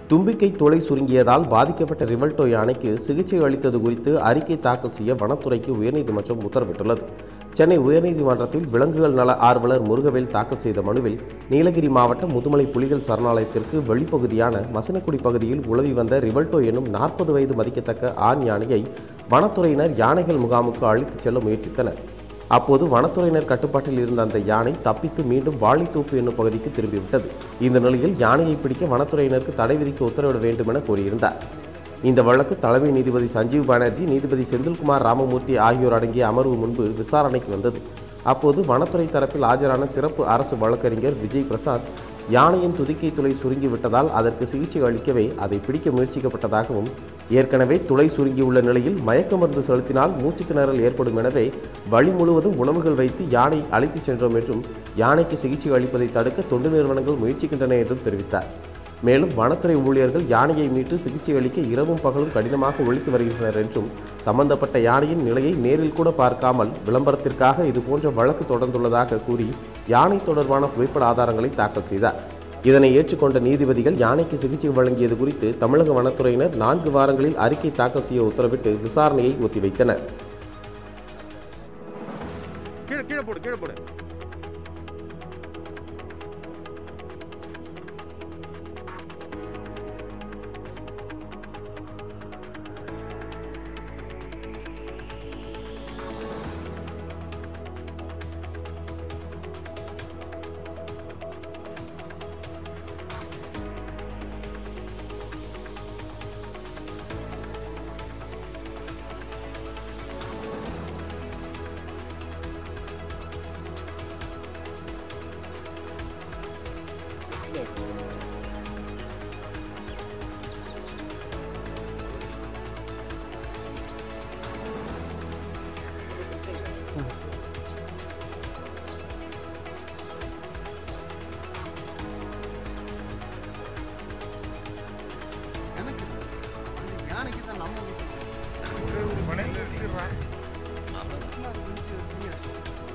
தும்பிக்கை துளை சுருங்கியதால் பாதிக்கப்பட்ட ரிவல்டோ யானைக்கு சிகிச்சை அளித்தது குறித்து அறிக்கை தாக்கல் செய்ய வனத்துறைக்கு உயர்நீதிமன்றம் உத்தரவிட்டுள்ளது சென்னை உயர்நீதிமன்றத்தில் விலங்குகள் நல ஆர்வலர் முருகவேல் தாக்கல் செய்த மனுவில் நீலகிரி மாவட்டம் முதுமலை புலிகள் சரணாலயத்திற்கு வெளிப்பகுதியான மசனக்குடி பகுதியில் உலவி வந்த ரிவல்டோ எனும் நாற்பது வயது மதிக்கத்தக்க ஆண் யானையை வனத்துறையினர் யானைகள் முகாமுக்கு அழைத்துச் செல்ல முயற்சித்தனர் அப்போது வனத்துறையினர் கட்டுப்பாட்டில் இருந்த அந்த யானை தப்பித்து மீண்டும் வாழைத்தோப்பு என்னும் பகுதிக்கு திரும்பிவிட்டது இந்த நிலையில் யானையை பிடிக்க வனத்துறையினருக்கு தடை விதிக்க உத்தரவிட வேண்டும் என கோரியிருந்தார் இந்த வழக்கு தலைமை நீதிபதி சஞ்சீவ் பானர்ஜி நீதிபதி செந்தில்குமார் ராமமூர்த்தி ஆகியோர் அடங்கிய அமர்வு முன்பு விசாரணைக்கு வந்தது அப்போது வனத்துறை தரப்பில் ஆஜரான சிறப்பு அரசு வழக்கறிஞர் விஜய் பிரசாத் யானையின் துதிக்கை துளை சுருங்கிவிட்டதால் அதற்கு சிகிச்சை அளிக்கவே அதை பிடிக்க முயற்சிக்கப்பட்டதாகவும் ஏற்கனவே துளை சுருங்கியுள்ள நிலையில் மயக்க மருந்து செலுத்தினால் மூச்சுத் திணறல் ஏற்படும் எனவே வழி முழுவதும் உணவுகள் வைத்து யானை அழைத்துச் சென்றோம் என்றும் யானைக்கு சிகிச்சை அளிப்பதை தடுக்க தொண்டு நிறுவனங்கள் முயற்சிக்கின்றன என்றும் தெரிவித்தார் மேலும் வனத்துறை ஊழியர்கள் யானையை மீட்டு சிகிச்சை அளிக்க இரவும் பகலும் கடினமாக உழைத்து வருகின்றனர் என்றும் சம்பந்தப்பட்ட யானையின் நிலையை நேரில் கூட பார்க்காமல் விளம்பரத்திற்காக இதுபோன்ற வழக்கு தொடர்ந்துள்ளதாக கூறி யானை தொடர்பான புகைப்பட ஆதாரங்களை தாக்கல் செய்தார் இதனை ஏற்றுக்கொண்ட நீதிபதிகள் யானைக்கு சிகிச்சை வழங்கியது குறித்து தமிழக வனத்துறையினர் நான்கு வாரங்களில் அறிக்கை தாக்கல் செய்ய உத்தரவிட்டு விசாரணையை ஒத்திவைத்தனர் கீழே கீழே போடு கீழே போடு எனக்கு அந்த யானைக்கு தான் நம்ம ஒரு மனையில் இருக்கிறான் அவ்வளோதான்